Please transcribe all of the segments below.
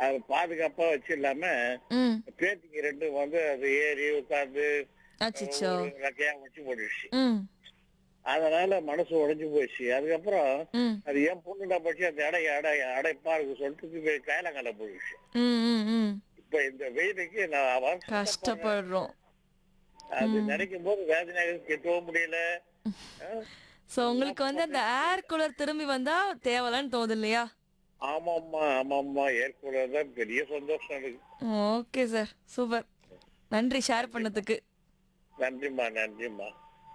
அது பாதுகாப்பா வச்சு இல்லாம ம் பேத்திக்கு ரெண்டும் வந்து அது ஏறி உட்கார்ந்து அச்சோ ஒரு ரெக்கையா வச்சு போட்டுடுச்சு ம் அதனால மனசு உடைஞ்சு போயிடுச்சு அதுக்கப்புறம் ம் அது ஏன் பொண்ணுடா பட்சி அந்த அடை அடை அடைப்பா இருக்கு சொல்லிட்டு கையிலங்கால போயிடுச்சு ம் ம் ம் இப்ப இந்த வெயிலுக்கு நான் அவன் கஷ்டப்படுறோம் அது நினைக்கும் போது வேதனையாக கெட்டவும் முடியல அஹ், சோ உங்களுக்கு வந்து அந்த ஏர் கூலர் திரும்பி வந்தா தேவலன்னு தோணுது இல்லையா ஆமாம்மா ஆமாம்மா ஏற்கனவே தான் பெரிய சந்தோஷம் இருக்கு ஓகே சார் சூப்பர் நன்றி ஷேர் பண்ணதுக்கு நன்றிம்மா நன்றிம்மா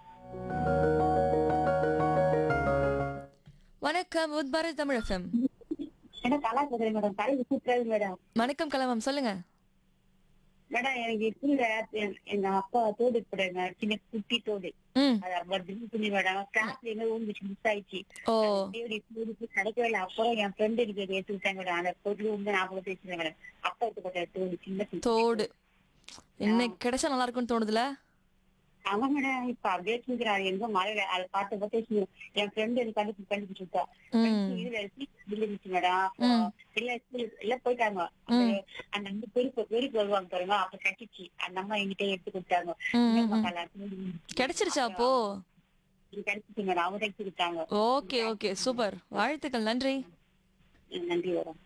வணக்கம் உத்பாரத் தமிழ் எஃப்எம் மேடம் கலா பேசுறேன் மேடம் தலைக்கு சூப்பராது மேடம் வணக்கம் கலவம் சொல்லுங்க மேடம் எனக்கு ஸ்கூல்ல எங்க அப்பா தோடு போடுங்க சின்ன குட்டி தோடு ம் அது அப்ப திடீர் துணி மேடம் கிளாஸ்ல எங்க ஊந்துச்சு மிஸ் ஆயிடுச்சு ஓ தேடி தோடுக்கு கிடைக்கவே இல்லை அப்புறம் என் ஃப்ரெண்டு எனக்கு அதை எடுத்து விட்டாங்க மேடம் அந்த பொருள் வந்து நான் கூட பேசுறேன் மேடம் அப்பா எடுத்துப்பட்ட தோடு சின்ன குட்டி. தோடு இன்னைக்கு கிடைச்சா நல்லா இருக்கும்னு தோணுதுல அவன் மேடம் இப்ப அப்படியே தூக்குறாரு எங்க மழையில அதை பார்த்து பார்த்து என் ஃப்ரெண்டு எனக்கு கண்டுபிடி கண்டுபிடிச்சு விட்டா ம் இதுல இருந்துச்சு மேடம் அப்போ எல்லா ஸ்கூல் எல்லாம் போயிட்டாங்க அந்த- அந்த வந்து பெருப்பு பெருக்கு வருவாங்க பாருங்க அப்ப கட்டிச்சு அந்த அம்மா என்கிட்ட எடுத்து கொடுத்தாங்க ம், ம், இந்த ம். கலர் கிடைச்சிருச்சா அப்போ இது கிடைச்சிச்சு மேடம் அவங்க தைச்சு கொடுத்தாங்க ஓகே ஓகே சூப்பர் வாழ்த்துக்கள் நன்றி நன்றி மேடம்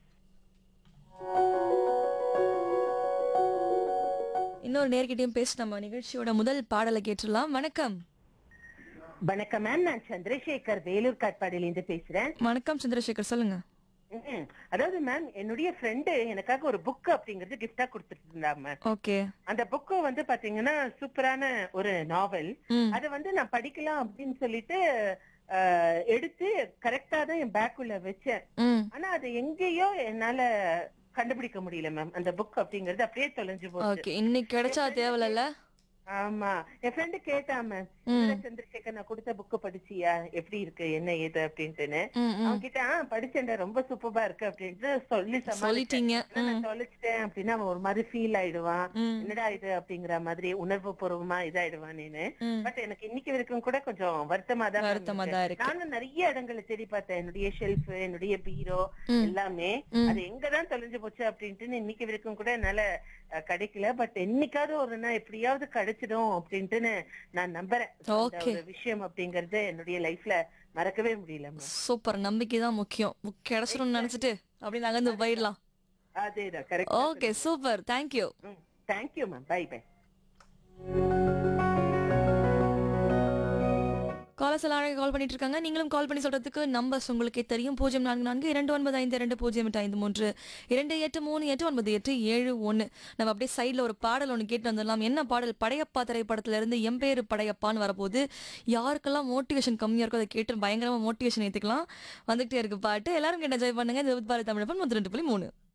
இன்னொரு நேர்கிட்டயும் பேசி நம்ம நிகழ்ச்சியோட முதல் பாடலை கேட்டுடலாம் வணக்கம் வணக்கம் மேம் நான் சந்திரசேகர் வேலூர் காட்பாடியிலிருந்து பேசுறேன் வணக்கம் சந்திரசேகர் சொல்லுங்க ம், அதாவது மேம் என்னுடைய ஃப்ரெண்டு எனக்காக ஒரு புக் அப்படிங்கறது கிஃப்டா கொடுத்துட்டு இருந்தா மேம் ஓகே அந்த புக்கு வந்து பாத்தீங்கன்னா சூப்பரான ஒரு நாவல் ம் அதை வந்து நான் படிக்கலாம் அப்படின்னு சொல்லிட்டு அஹ், எடுத்து கரெக்டா தான் என் பேக்குள்ள வச்சேன் ம் ஆனா அது எங்கேயோ என்னால கண்டுபிடிக்க முடியல மேம் அந்த புக் அப்படிங்கறது அப்படியே தொலைஞ்சு போச்சு ஓகே இன்னைக்கு கிடைச்சா தேவலல்ல ஆமா என் ஃப்ரெண்டு கேட்டா மேம் ம் சந்திரசேகர் நான் கொடுத்த புக்கு படிச்சியா எப்படி இருக்கு என்ன ஏது அப்படின்ட்டுன்னு ம் ம் அவன் கிட்ட "ஆ, படிச்சேன்டா ரொம்ப சூப்பரா இருக்கு அப்படின்ட்டு சொல்லி சமாளிச்சேன் சொல்லிட்டீங்க ஆனா நான் தொலைச்சிட்டேன் அப்படின்னா அவன் ஒரு மாதிரி ஃபீல் ஆயிடுவான் ம் என்னடா இது அப்படிங்கிற மாதிரி உணர்வு பூர்வமா இதாயிடுவான் நீனு ம் பட் எனக்கு இன்னைக்கு வரைக்கும் கூட கொஞ்சம் வருத்தமா தான் வருத்தமா இருக்கு. தான் இருக்கு நானும் நிறைய இடங்களை தேடி பார்த்தேன் என்னுடைய ஷெல்ஃப் என்னுடைய பீரோ ம் எல்லாமே ம். அது எங்கதான் தொலைஞ்சு போச்சு அப்படின்ட்டு இன்னைக்கு வரைக்கும் கூட என்னால அஹ், கிடைக்கல பட் என்னைக்காவது ஒரு நாள் எப்படியாவது கிடைச்சிடும் அப்படின்ட்டு நான் நம்புறேன் அந்த Okay. ஒரு விஷயம் அப்படிங்கறது என்னுடைய லைஃப்ல மறக்கவே முடியல மேம் சூப்பர் நம்பிக்கை தான் முக்கியம் புக் கிடைச்சிரும்னு நினைச்சிட்டு அப்படி நகர்ந்து போயிடலாம் அதேதான் correct okay super thank you thank you ma'am bye bye callers எல்லாம் அழகாக கால் பண்ணிட்டு இருக்காங்க நீங்களும் கால் பண்ணி சொல்றதுக்கு நம்பர்ஸ் உங்களுக்கே தெரியும் பூஜ்ஜியம் நான்கு நான்கு இரண்டு ஒன்பது ஐந்து இரண்டு பூஜ்ஜியம் எட்டு ஐந்து மூன்று இரண்டு எட்டு மூணு எட்டு ஒன்பது எட்டு ஏழு ஒன்று நம்ம அப்படியே சைடில் ஒரு பாடல் ஒன்று கேட்டு வந்துடலாம் என்ன பாடல் படையப்பா திரைப்படத்துல இருந்து எம்பேரு படையப்பான்னு வரப்போது யாருக்கெல்லாம் மோட்டிவேஷன் கம்மியாக இருக்கோ அதை கேட்டு பயங்கரமாக மோட்டிவேஷன் ஏற்றுக்கலாம் வந்துகிட்டே இருக்கு பாட்டு எல்லாரும் கேட்ட என்ஜாய் பண்ணுங்க இது பாரத் தமிழப்பன் முத்து ரெண்டு புள்ளி மூணு